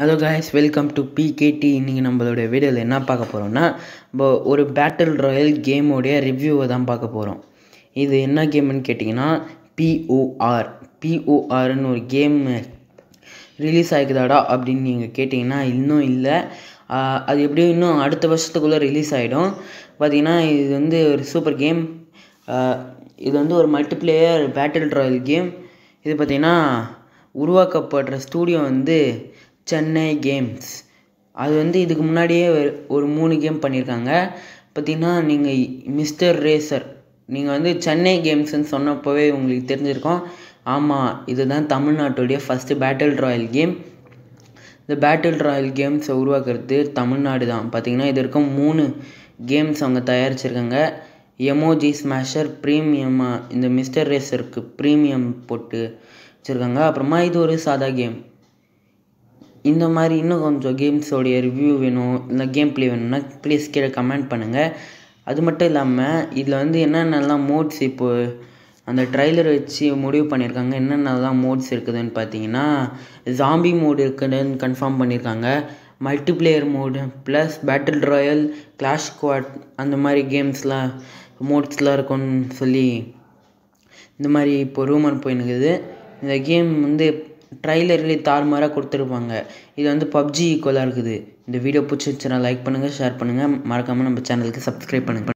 hello guys welcome to PKD இன்றைக்கி நம்மளோட வீடியோவில் என்ன பார்க்க போகிறோம்னா இப்போ ஒரு பேட்டில் ராயல் கேமோடைய ரிவ்யூவை தான் பார்க்க போகிறோம் இது என்ன கேம்னு கேட்டிங்கன்னா பிஓஆர் பிஓஆர்னு ஒரு கேம் ரிலீஸ் ஆகிக்குதாடா அப்படின்னு நீங்கள் கேட்டிங்கன்னா இன்னும் இல்லை ஆஹ் அது எப்படியும் இன்னும் அடுத்த வருஷத்துக்குள்ளே ரிலீஸ் ஆகிடும் பார்த்தீங்கன்னா இது வந்து ஒரு சூப்பர் கேம் இது வந்து ஒரு மல்டிப்ளேயர் பேட்டில் ராயல் கேம் இது பார்த்திங்கன்னா உருவாக்கப்படுற ஸ்டூடியோ வந்து சென்னை கேம்ஸ் அது வந்து இதுக்கு முன்னாடியே ஒரு- ஒரு மூணு கேம் பண்ணியிருக்காங்க பார்த்தீங்கன்னா நீங்கள் மிஸ்டர் ரேசர் நீங்கள் வந்து சென்னை கேம்ஸ்னு சொன்னப்போவே உங்களுக்கு தெரிஞ்சிருக்கும் ஆமாம் இதுதான் தமிழ்நாட்டுடைய ஃபஸ்ட்டு பேட்டில் ராயல் கேம் இந்த பேட்டில் ராயல் கேம்ஸை உருவாக்குறது தமிழ்நாடு தான் பார்த்தீங்கன்னா இது இருக்கும் மூணு கேம்ஸ் அவங்க தயாரிச்சிருக்காங்க எமோஜி ஸ்மாஷர் ப்ரீமியமாக இந்த மிஸ்டர் ரேசருக்கு ப்ரீமியம் போட்டு வச்சுருக்காங்க அப்புறமா இது ஒரு சாதா கேம் இந்த மாதிரி இன்னும் கொஞ்சம் கேம்ஸோடைய ரிவ்யூ வேணும் இல்லை கேம் ப்ளே வேணும்னா ப்ளீஸ் கீழே கமெண்ட் பண்ணுங்கள் அது மட்டும் இல்லாமல் இதில் வந்து என்னென்னலாம் மோட்ஸ் இப்போ அந்த ட்ரைலர் வச்சு முடிவு பண்ணியிருக்காங்க என்னென்னலாம் மோட்ஸ் இருக்குதுன்னு பார்த்தீங்கன்னா ஜாம்பி மோடு இருக்குதுன்னு கன்ஃபார்ம் பண்ணியிருக்காங்க multiplayer mode plus battle royale clash squad அந்த மாதிரி கேம்ஸ்லாம் மோட்ஸ்லாம் இருக்கும்னு சொல்லி இந்த மாதிரி இப்போ ரூமர் போயினுக்குது இந்த கேம் வந்து ட்ரைலர்லேயே தாறுமாறாக கொடுத்துருப்பாங்க இது வந்து பப்ஜி ஈக்குவலாக இருக்குது இந்த வீடியோ பிடிச்சிருச்சுன்னா லைக் பண்ணுங்கள் ஷேர் பண்ணுங்கள் மறக்காமல் நம்ம சேனலுக்கு சப்ஸ்கிரைப் பண்ணுங்கள்